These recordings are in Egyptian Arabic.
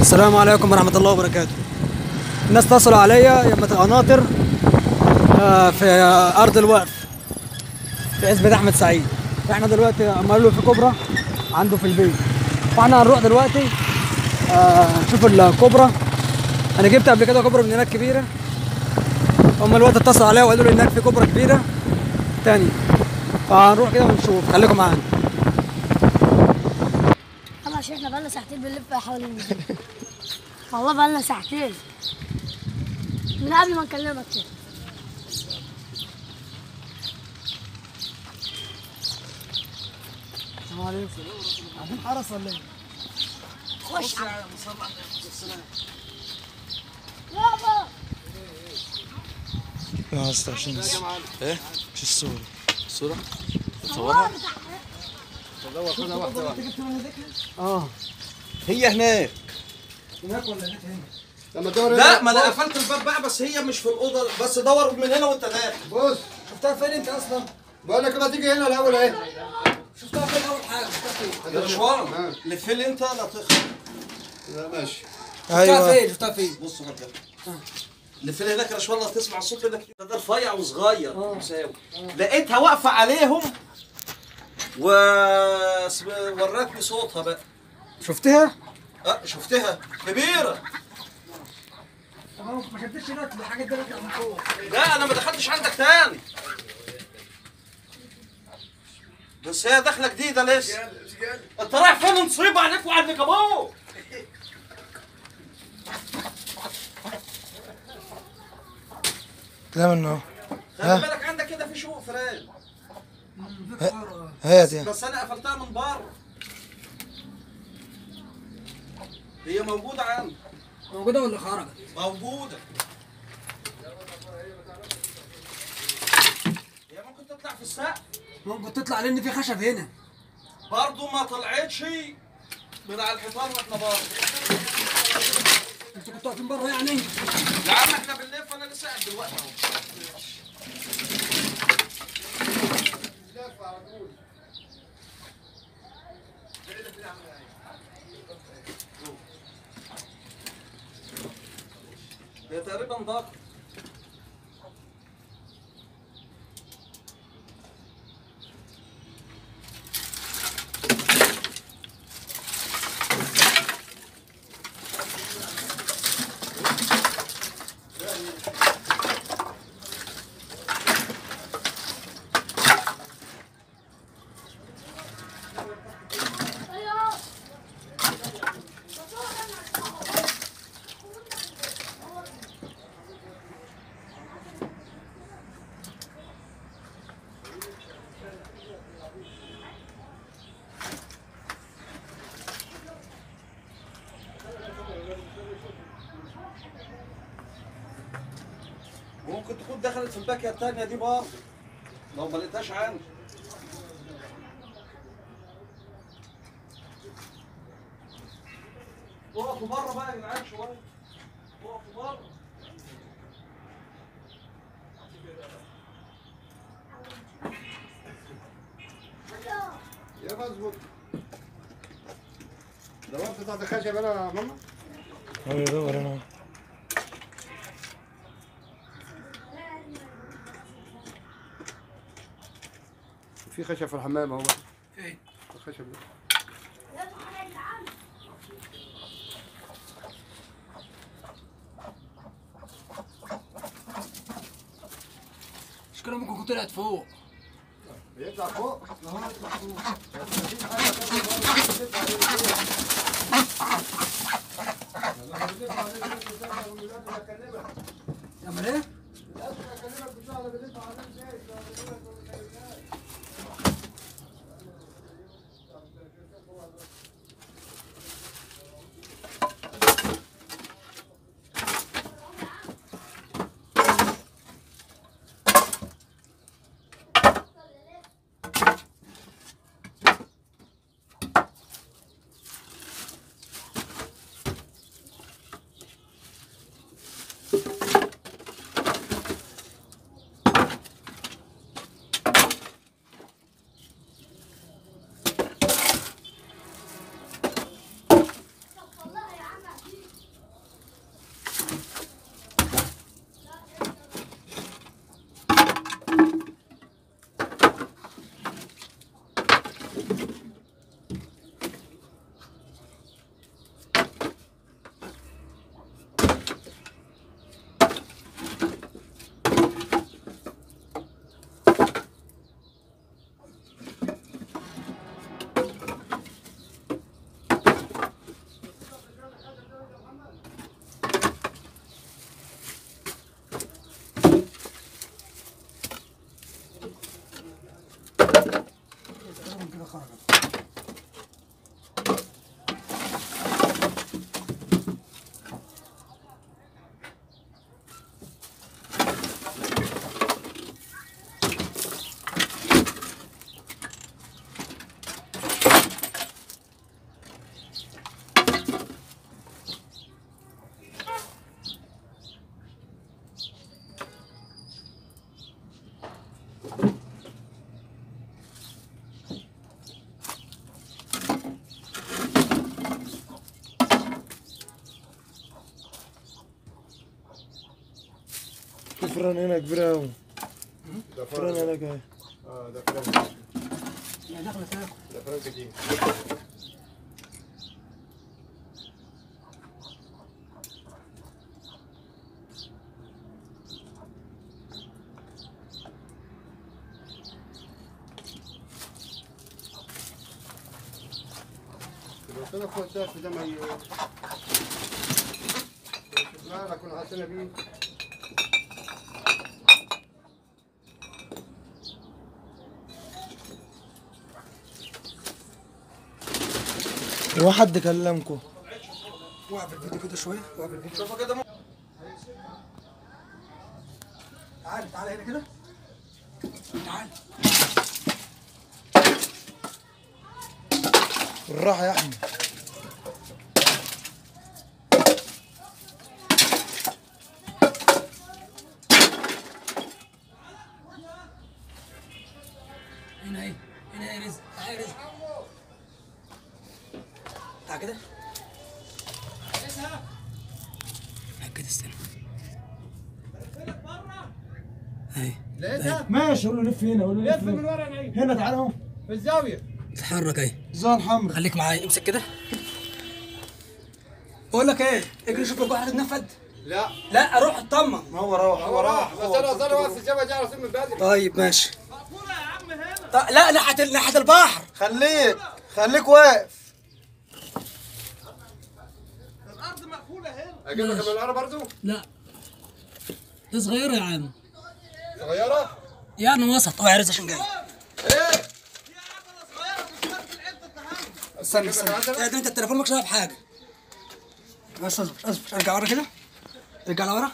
السلام عليكم ورحمة الله وبركاته الناس اتصلوا عليا يمة القناطر آه، في أرض الوقف في عزبة أحمد سعيد احنا دلوقتي عملوا له في كوبرا عنده في البيت فاحنا هنروح دلوقتي آه، نشوف الكوبرا أنا جبت قبل كده كوبرا من هناك كبيرة هم الوقت اتصلوا عليا وقالوا لي هناك في كوبرا كبيرة تاني فهنروح كده ونشوف خليكم معانا والله عشان احنا بقالنا ساعتين بنلف حوالين المدينة والله بقالنا ساعتين من قبل ما نكلمك كده السلام عليكم عايزين حرس ولا ايه؟ خش يابا لا استنى عشان بس ايه مش الصورة الصورة صورها اه هي هناك هناك ولا هناك هنا؟ لما تدور لا ما انا قفلت الباب بقى بس هي مش في الاوضه بس دور من هنا وانت داخل بص شفتها فين انت اصلا؟ بقول لك ما تيجي هنا الاول اهي شفتها فين اول حاجه؟ شفتها فين؟ يا آه. رشوان لف لي انت لا تخرج لا ماشي شفتها ايوه فين؟ شفتها فين؟ بص هكذا لف لي هناك يا رشوان لا تسمع الصوت لانك ده رفيع وصغير مساوي لقيتها واقفه عليهم و اسم- ورتني صوتها بقى شفتها؟ اه شفتها كبيره ما شفتش هناك الحاجات دي من فوق لا انا ما دخلتش عندك تاني بس هي داخله جديده لسه انت رايح فين نصيب عليك وعلى ابوك لا منه خلي بالك عندك كده في شوق فران هات يعني بس انا قفلتها من بره هي موجوده عندي موجوده ولا خرجت؟ موجوده هي ممكن تطلع في السقف ممكن تطلع لان في خشب هنا برضه ما طلعتش من على الحيطان واحنا بره انتوا كنتوا واقفين بره يعني؟ يا عم احنا بنلف انا لسه قاعد دلوقتي اهو هي تقريبا ضاق ممكن تكون دخلت في الباكية التانية دي برضه لو ما لقيتهاش عندي وقفوا بره بقى يا جدعان شوية وقفوا بره يا مظبوط دورت تحت خشب انا يا ماما هو يدور انا في خشب في الحمام اهو فين؟ الخشب ده المشكله ممكن تكون طلعت فوق بيطلع فوق تعمل ايه؟ فرن هنا كبيرة أوي ده فرن فرن هناك أهي اه ده فرن يعني داخله تاكل ده فرن كتير قلت لك خد ده ده ما ي- لا لا كنا حاطين بيه هو حد كلمكم وقف الفيديو كده شويه وقف الفيديو شوفوا كده م- تعال تعال هنا كده تعال بالراحة يا أحمد هنا ايه هنا ايه رزق تعال يا رزق تعال كده تعال كده استنى اهي لقيتها ماشي قول له لف هنا قول له لف من ورا العين هنا تعال اهو في الزاويه اتحرك اهي زي الحمرا خليك معايا امسك كده بقول لك ايه اجري شوف لك واحد اتنفد لا لا اروح اطمن ما هو راح هو راح بس انا اصلا واقف في الزاويه دي على طول من بدري طيب ماشي طيب لا ناحيه ناحيه البحر خليك خليك واقف الارض مقفوله هنا اجيب لك من ورا برضو لا دي صغيره يا عم صغيره يعني وسط اوعى رزق عشان جاي ايه استنى استنى يا ده انت التليفون مالكش دعوه بحاجه بس اصبر اصبر ارجع ورا كده ارجع لورا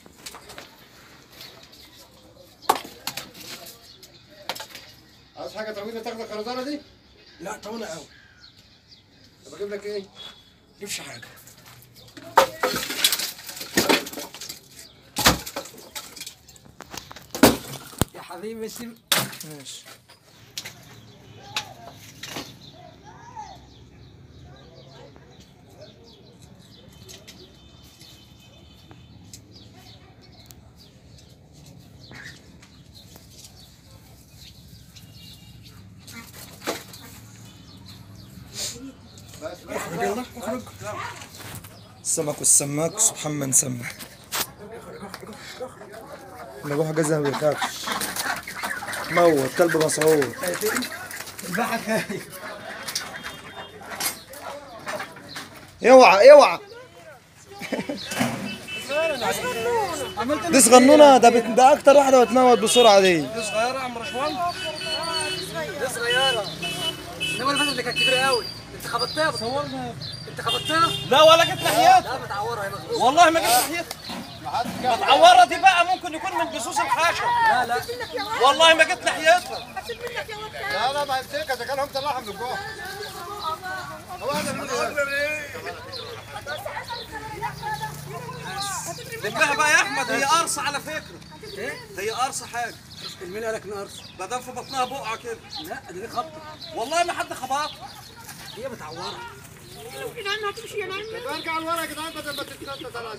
عايز حاجه طويله تاخد الخرزانه دي لا طولة قوي طب اجيب لك ايه جيبش حاجه يا حبيبي سيب ماشي بس يلا اخرج السمك والسماك سبحان من سمى نروح جزء ما بيخافش موت كلب مسعود البحر خايف اوعى اوعى دي صغنونه ده بت... ده اكتر واحده بتموت بسرعه دي دي صغيره يا عم رشوان دي صغيره انما اللي فاتت اللي كانت كبيره قوي انت خبطتها صورنا انت خبطتها لا ولا جت ناحيتها لا متعوره هنا خلاص والله ما جت ناحيتها متعوره دي بقى ممكن يكون من بسوس الخشب لا لا والله ما جت ناحيتها لا لا ما يمسكها ده كان هم طلعها من جوه هو هذا اللي لمها بقى يا احمد هي قرصه على فكره هي قرصه حاجه مين قالك نقرص ما دام في بطنها بقعه كده لا دي خبطه والله ما حد خبطها هي متعوره ارجع لورا يا جدعان بدل ما تتنطط على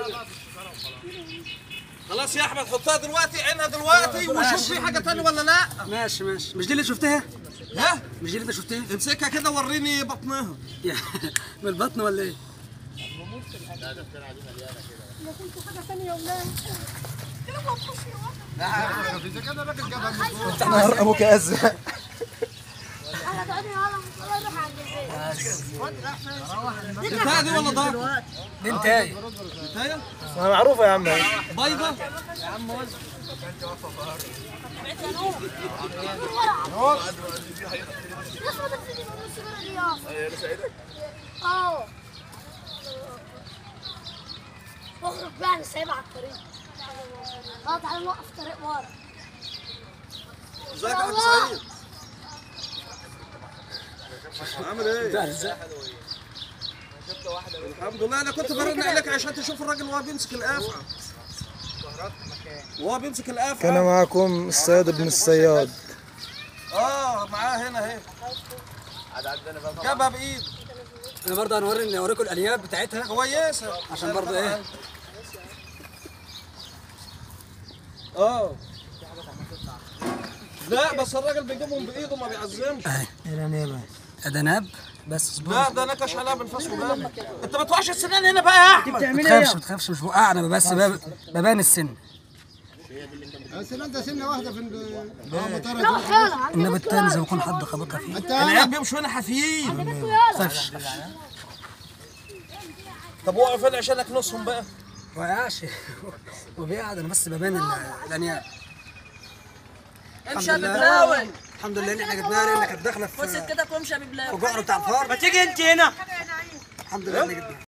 خلاص يا احمد حطها دلوقتي عينها دلوقتي وشوف في حاجه تانية ولا لا ماشي ماشي مش دي اللي شفتها ها مش دي اللي انت شفتها امسكها كده وريني بطنها يا- من البطن ولا ايه اذا كان الراجل جابها من جوه نهار ابوك ازرق بتاع دي ولا ضاق دي انتايه تخيل معروفه يا عم بيضه اه اخرج بقى انا سايبها على الطريق اه تعالى نوقف طريق ورا ازيك يا حاج سعيد عامل ايه؟ ده ازاي الحمد لله انا كنت برن عليك عشان تشوف الراجل وهو بيمسك القافعه وهو بيمسك كان القافعه معكم الصياد ابن الصياد اه معاه هنا اهي جابها بايد انا برضه هنوري اوريكم الالياف بتاعتها كويسه عشان برضه ايه اه لا بس الراجل بيجيبهم بايده ما بيعزمش اهي ده ناب بس اصبر لا ده نكش عليها بالفاس وجامد انت ما توحش السنان هنا بقى يا احمد ما تخافش ما تخافش مش وقعنا بس بب- ببان السن السنان ده سنه واحده في ال- اه مطارة لا حيالة الناب التاني زي ما يكون حد خبطها فيه انت العيال بيمشوا هنا حافيين ما تخافش طب وقعوا فين عشان اكنسهم بقى ما وقعش وبيقعد انا بس ببان ال- الانياب امشي يا الحمد لله. ببلاوي الحمد لله ان احنا جبناها لان كانت داخله خد في كده وامشي يا ببلاوي في جعر بتاع الفار ما تيجي انت هنا الحمد لله ان جبناها